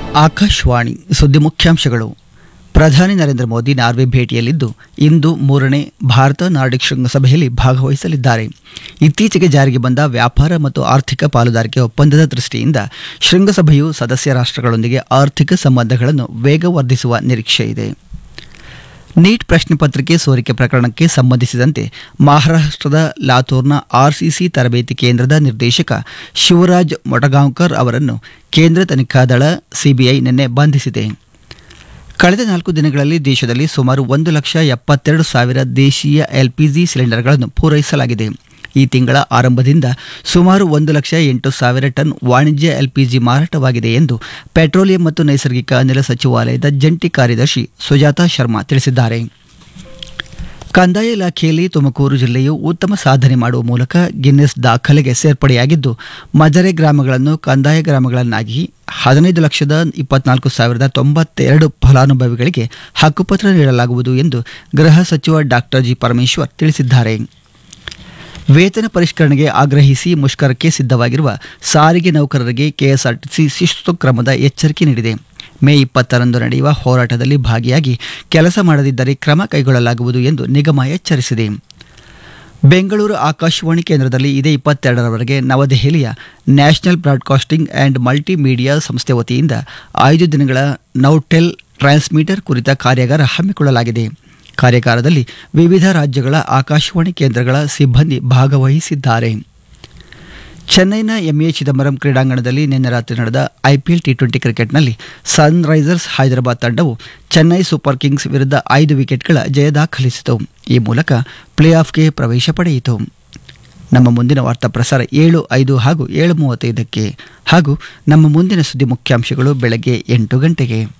ಆಕಾಶವಾಣಿ ಸುದ್ದಿ ಮುಖ್ಯಾಂಶಗಳು ಪ್ರಧಾನಿ ನರೇಂದ್ರ ಮೋದಿ ನಾರ್ವೆ ಭೇಟಿಯಲ್ಲಿದ್ದು ಇಂದು ಮೂರನೇ ಭಾರತ ನಾರ್ಡಿಕ್ ಶೃಂಗಸಭೆಯಲ್ಲಿ ಭಾಗವಹಿಸಲಿದ್ದಾರೆ ಇತ್ತೀಚೆಗೆ ಜಾರಿಗೆ ಬಂದ ವ್ಯಾಪಾರ ಮತ್ತು ಆರ್ಥಿಕ ಪಾಲುದಾರಿಕೆ ಒಪ್ಪಂದದ ದೃಷ್ಟಿಯಿಂದ ಶೃಂಗಸಭೆಯು ಸದಸ್ಯ ರಾಷ್ಟ್ರಗಳೊಂದಿಗೆ ಆರ್ಥಿಕ ಸಂಬಂಧಗಳನ್ನು ವೇಗವರ್ಧಿಸುವ ನಿರೀಕ್ಷೆ ಇದೆ ನೀಟ್ ಪ್ರಶ್ನೆ ಪತ್ರಿಕೆ ಸೋರಿಕೆ ಪ್ರಕರಣಕ್ಕೆ ಸಂಬಂಧಿಸಿದಂತೆ ಮಹಾರಾಷ್ಟ್ರದ ಲಾತೂರ್ನ ಆರ್ಸಿಸಿ ತರಬೇತಿ ಕೇಂದ್ರದ ನಿರ್ದೇಶಕ ಶಿವರಾಜ್ ಮೊಟಗಾಂವ್ಕರ್ ಅವರನ್ನು ಕೇಂದ್ರ ತನಿಖಾ ದಳ ಸಿಬಿಐ ನಿನ್ನೆ ಬಂಧಿಸಿದೆ ಕಳೆದ ನಾಲ್ಕು ದಿನಗಳಲ್ಲಿ ದೇಶದಲ್ಲಿ ಸುಮಾರು ಒಂದು ಲಕ್ಷ ಎಪ್ಪತ್ತೆರಡು ಸಾವಿರ ದೇಶೀಯ ಎಲ್ಪಿಜಿ ಸಿಲಿಂಡರ್ಗಳನ್ನು ಪೂರೈಸಲಾಗಿದೆ ಈ ತಿಂಗಳ ಆರಂಭದಿಂದ ಸುಮಾರು ಒಂದು ಲಕ್ಷ ಎಂಟು ಸಾವಿರ ಟನ್ ವಾಣಿಜ್ಯ ಎಲ್ಪಿಜಿ ಮಾರಾಟವಾಗಿದೆ ಎಂದು ಪೆಟ್ರೋಲಿಯಂ ಮತ್ತು ನೈಸರ್ಗಿಕ ಅನಿಲ ಸಚಿವಾಲಯದ ಜಂಟಿ ಕಾರ್ಯದರ್ಶಿ ಸುಜಾತಾ ಶರ್ಮಾ ತಿಳಿಸಿದ್ದಾರೆ ಕಂದಾಯ ಇಲಾಖೆಯಲ್ಲಿ ತುಮಕೂರು ಜಿಲ್ಲೆಯು ಉತ್ತಮ ಸಾಧನೆ ಮಾಡುವ ಮೂಲಕ ಗಿನ್ನೆಸ್ ದಾಖಲೆಗೆ ಸೇರ್ಪಡೆಯಾಗಿದ್ದು ಮಜರೆ ಗ್ರಾಮಗಳನ್ನು ಕಂದಾಯ ಗ್ರಾಮಗಳನ್ನಾಗಿ ಹದಿನೈದು ಲಕ್ಷದ ಇಪ್ಪತ್ನಾಲ್ಕು ಸಾವಿರದ ತೊಂಬತ್ತೆರಡು ಫಲಾನುಭವಿಗಳಿಗೆ ಹಕ್ಕುಪತ್ರ ನೀಡಲಾಗುವುದು ಎಂದು ಗೃಹ ಸಚಿವ ಡಾಕ್ಟರ್ ಜಿ ಪರಮೇಶ್ವರ್ ತಿಳಿಸಿದ್ದಾರೆ ವೇತನ ಪರಿಷ್ಕರಣೆಗೆ ಆಗ್ರಹಿಸಿ ಮುಷ್ಕರಕ್ಕೆ ಸಿದ್ಧವಾಗಿರುವ ಸಾರಿಗೆ ನೌಕರರಿಗೆ ಕೆಎಸ್ಆರ್ಟಿಸಿ ಶಿಸ್ತು ಕ್ರಮದ ಎಚ್ಚರಿಕೆ ನೀಡಿದೆ ಮೇ ಇಪ್ಪತ್ತರಂದು ನಡೆಯುವ ಹೋರಾಟದಲ್ಲಿ ಭಾಗಿಯಾಗಿ ಕೆಲಸ ಮಾಡದಿದ್ದರೆ ಕ್ರಮ ಕೈಗೊಳ್ಳಲಾಗುವುದು ಎಂದು ನಿಗಮ ಎಚ್ಚರಿಸಿದೆ ಬೆಂಗಳೂರು ಆಕಾಶವಾಣಿ ಕೇಂದ್ರದಲ್ಲಿ ಇದೇ ಇಪ್ಪತ್ತೆರಡರವರೆಗೆ ನವದೆಹಲಿಯ ನ್ಯಾಷನಲ್ ಬ್ರಾಡ್ಕಾಸ್ಟಿಂಗ್ ಆ್ಯಂಡ್ ಮಲ್ಟಿಮೀಡಿಯಾ ಸಂಸ್ಥೆ ವತಿಯಿಂದ ಐದು ದಿನಗಳ ನೌಟೆಲ್ ಟ್ರಾನ್ಸ್ಮಿಟರ್ ಕುರಿತ ಕಾರ್ಯಾಗಾರ ಹಮ್ಮಿಕೊಳ್ಳಲಾಗಿದೆ ಕಾರ್ಯಾಗಾರದಲ್ಲಿ ವಿವಿಧ ರಾಜ್ಯಗಳ ಆಕಾಶವಾಣಿ ಕೇಂದ್ರಗಳ ಸಿಬ್ಬಂದಿ ಭಾಗವಹಿಸಿದ್ದಾರೆ ಚೆನ್ನೈನ ಎಂಎ ಚಿದಂಬರಂ ಕ್ರೀಡಾಂಗಣದಲ್ಲಿ ನಿನ್ನೆ ರಾತ್ರಿ ನಡೆದ ಐಪಿಎಲ್ ಟಿ ಟ್ವೆಂಟಿ ಕ್ರಿಕೆಟ್ನಲ್ಲಿ ಸನ್ರೈಸರ್ಸ್ ಹೈದರಾಬಾದ್ ತಂಡವು ಚೆನ್ನೈ ಸೂಪರ್ ಕಿಂಗ್ಸ್ ವಿರುದ್ಧ ಐದು ವಿಕೆಟ್ಗಳ ಜಯ ದಾಖಲಿಸಿತು ಈ ಮೂಲಕ ಪ್ಲೇ ಆಫ್ಗೆ ಪ್ರವೇಶ ಪಡೆಯಿತು ನಮ್ಮ ಮುಂದಿನ ವಾರ್ತಾ ಪ್ರಸಾರ ಏಳು ಐದು ಹಾಗೂ ಏಳು ಮೂವತ್ತೈದಕ್ಕೆ ಹಾಗೂ ನಮ್ಮ ಮುಂದಿನ ಸುದ್ದಿ ಮುಖ್ಯಾಂಶಗಳು ಬೆಳಗ್ಗೆ ಎಂಟು ಗಂಟೆಗೆ